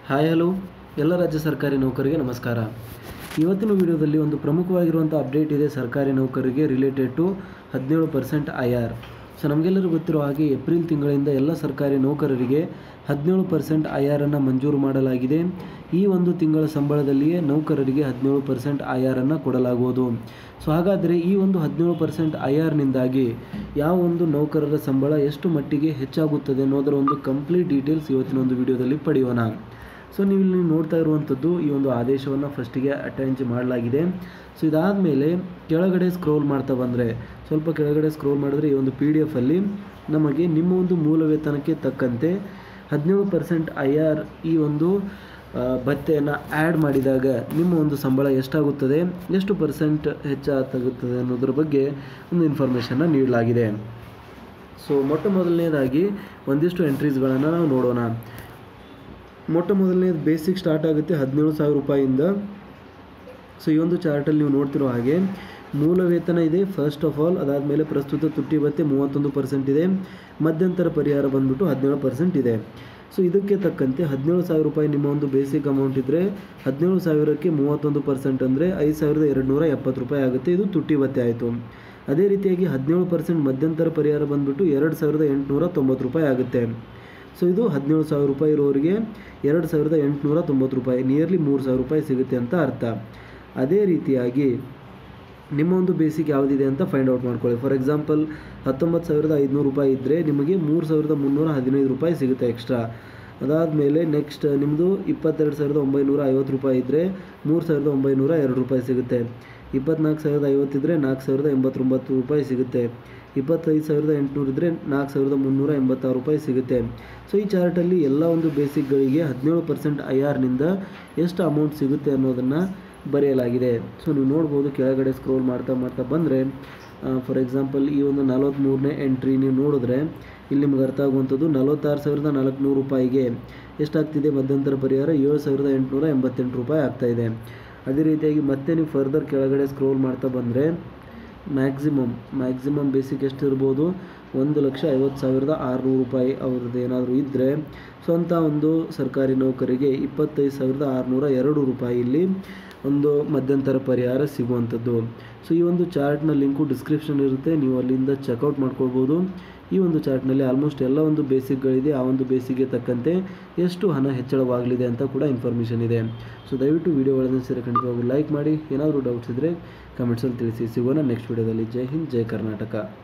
hi hello ಎಲ್ಲ ರಾಜ್ಯ ಸರ್ಕಾರಿ ನೌಕರರಿಗೆ ನಮಸ್ಕಾರ ಇವತ್ತಿನ ವಿಡಿಯೋದಲ್ಲಿ ಒಂದು ಪ್ರಮುಖವಾಗಿರುವಂಥ ಅಪ್ಡೇಟ್ ಇದೆ ಸರ್ಕಾರಿ ನೌಕರರಿಗೆ ರಿಲೇಟೆಡ್ ಟು ಹದಿನೇಳು ಪರ್ಸೆಂಟ್ ಐ ಆರ್ ಸೊ ನಮಗೆಲ್ಲರೂ ಗೊತ್ತಿರೋ ಹಾಗೆ ಏಪ್ರಿಲ್ ತಿಂಗಳಿಂದ ಎಲ್ಲ ಸರ್ಕಾರಿ ನೌಕರರಿಗೆ ಹದಿನೇಳು ಪರ್ಸೆಂಟ್ ಐ ಆರನ್ನು ಮಂಜೂರು ಮಾಡಲಾಗಿದೆ ಈ ಒಂದು ತಿಂಗಳ ಸಂಬಳದಲ್ಲಿಯೇ ನೌಕರರಿಗೆ ಹದಿನೇಳು ಪರ್ಸೆಂಟ್ ಐ ಆರನ್ನು ಕೊಡಲಾಗುವುದು ಸೊ ಹಾಗಾದರೆ ಈ ಒಂದು ಹದಿನೇಳು ಪರ್ಸೆಂಟ್ ಐ ಆರ್ನಿಂದಾಗಿ ಯಾವ ಒಂದು ನೌಕರರ ಸಂಬಳ ಎಷ್ಟು ಮಟ್ಟಿಗೆ ಹೆಚ್ಚಾಗುತ್ತದೆ ಅನ್ನೋದರ ಒಂದು ಕಂಪ್ಲೀಟ್ ಡೀಟೇಲ್ಸ್ ಇವತ್ತಿನ ಒಂದು ವಿಡಿಯೋದಲ್ಲಿ ಪಡೆಯೋಣ ಸೊ ನೀವು ಇಲ್ಲಿ ನೋಡ್ತಾ ಇರುವಂಥದ್ದು ಈ ಒಂದು ಆದೇಶವನ್ನು ಫಸ್ಟಿಗೆ ಅಟ್ಯಾಚ್ ಮಾಡಲಾಗಿದೆ ಸೊ ಇದಾದಮೇಲೆ ಕೆಳಗಡೆ ಸ್ಕ್ರೋಲ್ ಮಾಡ್ತಾ ಬಂದರೆ ಸ್ವಲ್ಪ ಕೆಳಗಡೆ ಸ್ಕ್ರೋಲ್ ಮಾಡಿದ್ರೆ ಈ ಒಂದು ಪಿ ಡಿ ಎಫಲ್ಲಿ ನಮಗೆ ನಿಮ್ಮ ಒಂದು ಮೂಲ ವೇತನಕ್ಕೆ ತಕ್ಕಂತೆ ಹದಿನೇಳು ಪರ್ಸೆಂಟ್ ಐ ಆರ್ ಈ ಒಂದು ಆ, ಭತ್ಯೆಯನ್ನು ಆ್ಯಡ್ ಮಾಡಿದಾಗ ನಿಮ್ಮ ಒಂದು ಸಂಬಳ ಎಷ್ಟಾಗುತ್ತದೆ ಎಷ್ಟು ಪರ್ಸೆಂಟ್ ಹೆಚ್ಚಾಗುತ್ತದೆ ಅನ್ನೋದ್ರ ಬಗ್ಗೆ ಒಂದು ಇನ್ಫಾರ್ಮೇಷನ್ನ ನೀಡಲಾಗಿದೆ ಸೊ ಮೊಟ್ಟ ಮೊದಲನೇದಾಗಿ ಒಂದಿಷ್ಟು ಎಂಟ್ರೀಸ್ಗಳನ್ನು ನಾವು ನೋಡೋಣ ಮೊಟ್ಟ ಮೊದಲನೇದು ಬೇಸಿಕ್ ಸ್ಟಾರ್ಟ್ ಆಗುತ್ತೆ ಹದಿನೇಳು ಸಾವಿರ ರೂಪಾಯಿಯಿಂದ ಸೊ ಈ ಒಂದು ಚಾರ್ಟಲ್ಲಿ ನೀವು ನೋಡ್ತಿರೋ ಹಾಗೆ ಮೂಲ ವೇತನ ಇದೆ ಫಸ್ಟ್ ಆಫ್ ಆಲ್ ಅದಾದಮೇಲೆ ಪ್ರಸ್ತುತ ತುಟ್ಟಿ ಭತ್ಯೆ ಮೂವತ್ತೊಂದು ಪರ್ಸೆಂಟ್ ಇದೆ ಮಧ್ಯಂತರ ಪರಿಹಾರ ಬಂದ್ಬಿಟ್ಟು ಹದಿನೇಳು ಪರ್ಸೆಂಟ್ ಇದೆ ಸೊ ಇದಕ್ಕೆ ತಕ್ಕಂತೆ ಹದಿನೇಳು ಸಾವಿರ ರೂಪಾಯಿ ನಿಮ್ಮ ಒಂದು ಬೇಸಿಕ್ ಅಮೌಂಟ್ ಇದ್ದರೆ ಹದಿನೇಳು ಸಾವಿರಕ್ಕೆ ಮೂವತ್ತೊಂದು ಪರ್ಸೆಂಟ್ ಅಂದರೆ ಐದು ಸಾವಿರದ ಎರಡು ನೂರ ಎಪ್ಪತ್ತು ರೂಪಾಯಿ ಆಗುತ್ತೆ ಇದು ತುಟ್ಟಿ ಭತ್ಯೆ ಆಯಿತು ಅದೇ ರೀತಿಯಾಗಿ ಹದಿನೇಳು ಪರ್ಸೆಂಟ್ ಮಧ್ಯಂತರ ಪರಿಹಾರ ಬಂದ್ಬಿಟ್ಟು ಎರಡು ಸಾವಿರದ ಎಂಟುನೂರ ತೊಂಬತ್ತು ರೂಪಾಯಿ ಆಗುತ್ತೆ ಸೊ ಇದು ಹದಿನೇಳು ಸಾವಿರ ರೂಪಾಯಿ ಇರೋರಿಗೆ ಎರಡು ಸಾವಿರದ ಎಂಟುನೂರ ತೊಂಬತ್ತು ರೂಪಾಯಿ ನಿಯರ್ಲಿ ಮೂರು ಸಾವಿರ ರೂಪಾಯಿ ಸಿಗುತ್ತೆ ಅಂತ ಅರ್ಥ ಅದೇ ರೀತಿಯಾಗಿ ನಿಮ್ಮ ಒಂದು ಬೇಸಿಕ್ ಯಾವುದಿದೆ ಅಂತ ಫೈಂಡ್ ಔಟ್ ಮಾಡ್ಕೊಳ್ಳಿ ಫಾರ್ ಎಕ್ಸಾಂಪಲ್ ಹತ್ತೊಂಬತ್ತು ಸಾವಿರದ ಐದುನೂರು ರೂಪಾಯಿ ಇದ್ದರೆ ನಿಮಗೆ ಮೂರು ಸಾವಿರದ ಮುನ್ನೂರ ಹದಿನೈದು ರೂಪಾಯಿ ಸಿಗುತ್ತೆ ಎಕ್ಸ್ಟ್ರಾ ಅದಾದಮೇಲೆ ನೆಕ್ಸ್ಟ್ ನಿಮ್ಮದು ಇಪ್ಪತ್ತೆರಡು ಸಾವಿರದ ಒಂಬೈನೂರ ಐವತ್ತು ರೂಪಾಯಿ ಇದ್ದರೆ ಮೂರು ಸಾವಿರದ ಒಂಬೈನೂರ ಎರಡು ರೂಪಾಯಿ ಸಿಗುತ್ತೆ ಇಪ್ಪತ್ನಾಲ್ಕು ಸಾವಿರದ ಐವತ್ತಿದ್ರೆ ನಾಲ್ಕು ಸಾವಿರದ ಎಂಬತ್ತೊಂಬತ್ತು ರೂಪಾಯಿ ಸಿಗುತ್ತೆ ಇಪ್ಪತ್ತೈದು ಸಾವಿರದ ಎಂಟುನೂರು ಇದ್ದರೆ ನಾಲ್ಕು ಸಾವಿರದ ಮುನ್ನೂರ ಎಂಬತ್ತಾರು ರೂಪಾಯಿ ಸಿಗುತ್ತೆ ಸೊ ಈ ಚಾರ್ಟಲ್ಲಿ ಎಲ್ಲ ಒಂದು ಬೇಸಿಕ್ಗಳಿಗೆ ಹದಿನೇಳು ಪರ್ಸೆಂಟ್ ಐ ಆರ್ನಿಂದ ಎಷ್ಟು ಅಮೌಂಟ್ ಸಿಗುತ್ತೆ ಅನ್ನೋದನ್ನು ಬರೆಯಲಾಗಿದೆ ಸೊ ನೀವು ನೋಡ್ಬೋದು ಕೆಳಗಡೆ ಸ್ಕ್ರೋಲ್ ಮಾಡ್ತಾ ಮಾಡ್ತಾ ಬಂದರೆ ಫಾರ್ ಎಕ್ಸಾಂಪಲ್ ಈ ಒಂದು ನಲವತ್ತ್ಮೂರನೇ ಎಂಟ್ರಿ ನೀವು ನೋಡಿದ್ರೆ ಇಲ್ಲಿ ನಿಮ್ಗೆ ಅರ್ಥ ಆಗುವಂಥದ್ದು ನಲವತ್ತಾರು ಸಾವಿರದ ನಾಲ್ಕುನೂರು ರೂಪಾಯಿಗೆ ಎಷ್ಟಾಗ್ತಿದೆ ಮಧ್ಯಂತರ ಪರಿಹಾರ ಏಳು ಸಾವಿರದ ಎಂಟುನೂರ ಎಂಬತ್ತೆಂಟು ರೂಪಾಯಿ ಆಗ್ತಾಯಿದೆ ಅದೇ ರೀತಿಯಾಗಿ ಮತ್ತೆ ನೀವು ಫರ್ದರ್ ಕೆಳಗಡೆ ಸ್ಕ್ರೋಲ್ ಮಾಡ್ತಾ ಬಂದರೆ ಮ್ಯಾಕ್ಸಿಮಮ್ ಮ್ಯಾಕ್ಸಿಮಮ್ ಬೇಸಿಕ್ ಎಷ್ಟಿರ್ಬೋದು ಒಂದು ಲಕ್ಷ ಐವತ್ತು ಸಾವಿರದ ಆರುನೂರು ರೂಪಾಯಿ ಅವ್ರದ್ದು ಏನಾದರೂ ಇದ್ದರೆ ಸ್ವಂತ ಒಂದು ಸರ್ಕಾರಿ ನೌಕರಿಗೆ ಇಪ್ಪತ್ತೈದು ಸಾವಿರದ ಆರುನೂರ ಎರಡು ರೂಪಾಯಿ ಇಲ್ಲಿ ಒಂದು ಮಧ್ಯಂತರ ಪರಿಹಾರ ಸಿಗುವಂಥದ್ದು ಸೊ ಈ ಒಂದು ಚಾರ್ಟ್ನ ಲಿಂಕು ಡಿಸ್ಕ್ರಿಪ್ಷನ್ ಇರುತ್ತೆ ನೀವು ಅಲ್ಲಿಂದ ಚೆಕ್ಔಟ್ ಮಾಡ್ಕೊಳ್ಬೋದು ಈ ಒಂದು ಚಾರ್ಟ್ನಲ್ಲಿ ಆಲ್ಮೋಸ್ಟ್ ಎಲ್ಲ ಒಂದು ಬೇಸಿಕ್ಗಳಿದೆ ಆ ಒಂದು ಬೇಸಿಕ್ಗೆ ತಕ್ಕಂತೆ ಎಷ್ಟು ಹಣ ಹೆಚ್ಚಳವಾಗಲಿದೆ ಅಂತ ಕೂಡ ಇನ್ಫಾರ್ಮೇಷನ್ ಇದೆ ಸೊ ದಯವಿಟ್ಟು ವೀಡಿಯೋಗಳನ್ನು ಸೇರಿ ಖಂಡಿತವಾಗೂ ಲೈಕ್ ಮಾಡಿ ಏನಾದರೂ ಡೌಟ್ಸ್ ಇದ್ದರೆ ಕಮೆಂಟ್ಸಲ್ಲಿ ತಿಳಿಸಿ ಸಿಗೋಣ ನೆಕ್ಸ್ಟ್ ವೀಡಿಯೋದಲ್ಲಿ ಜೈ ಹಿಂದ್ ಜೈ ಕರ್ನಾಟಕ